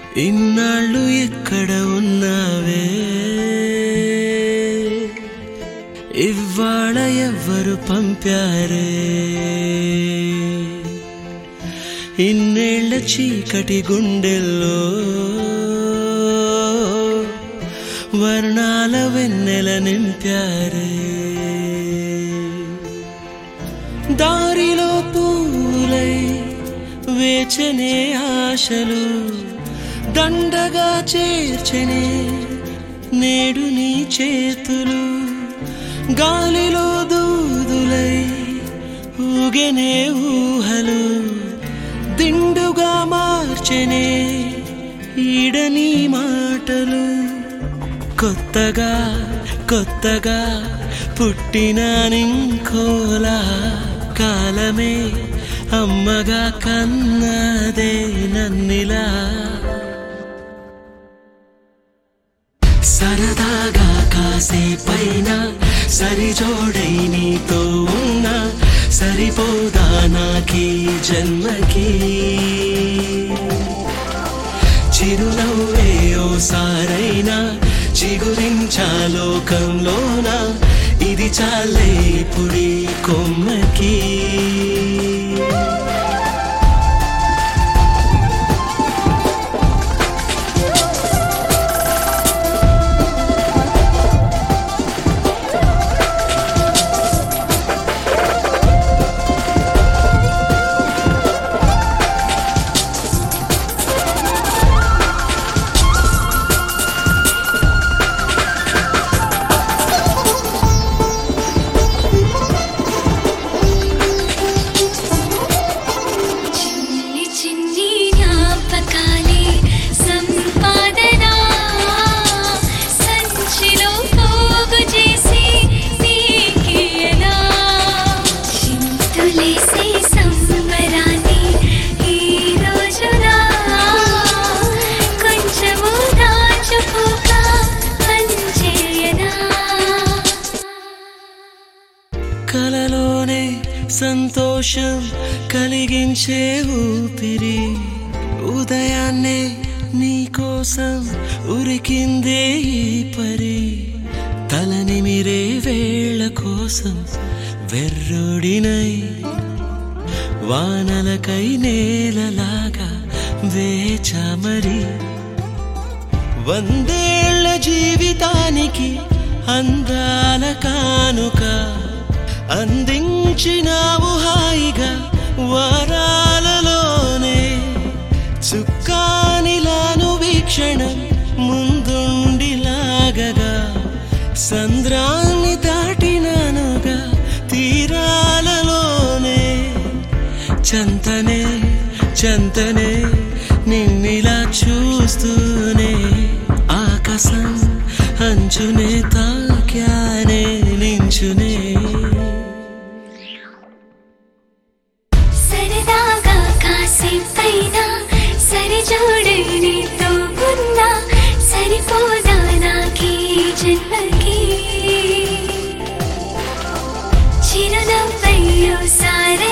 ఇన్నాళ్ళు ఎక్కడ ఉన్నావే ఇవాళ ఎవ్వరు పంపారే ఇన్నేళ్ల చీకటి గుండెల్లో వర్ణాల వెన్నెల నింపారే దారిలో పూలై వేచనే ఆశలు దండగా చేర్చనే నేడు నీ చేతులు గాలిలో దూదులై ఊగెనే ఊహలు దిండుగా మార్చెనే ఈడని మాటలు కొత్తగా కొత్తగా పుట్టిన నింకోలా కాలమే అమ్మగా కన్నదే నన్నిలా సరదాగా కాసేపైనా సరిజోడై నీతో ఉన్నా సరిపోదా నాకీ జన్మకి చిరునవ్వే ఓసారైనా చిగురించాలోకంలోన ఇది చాలే పుడి కొమ్మకి చిన్ని చిన్ని జ్ఞాపకాలే సంపాదన సంచిలో పోగు చేసి నీకియనా చింతులేసే సంబరాన్ని ఈ రోజున కొంచెము దాచుకోక పంచేయనా కలలోనే సంతోషం కలిగించే ఊపిరి ఉదయాన్నే నీకోసం ఉరికిందే ఈ పరి తలనిమిరే వేళ కోసం వెర్రుడినై వానలకై నేలలాగా వేచామరి వందేళ్ల జీవితానికి అందాల కానుక అందించినావు హాయిగా వరాలలోనే చుక్కానిలాను వీక్షణం ముందుండి లాగగా సంద్రాన్ని దాటినానుగా తీరాలలోనే చంతనే చంతనే నిన్నిలా చూస్తూనే ఆకాశం అంచునే తాక్యానే నించునే సరదాగా కాసేపైనా సరిజోడే నీతో ఉన్నా సరిపోదా నాకీ జన్మకి చిరునవ్వయ్యో సారే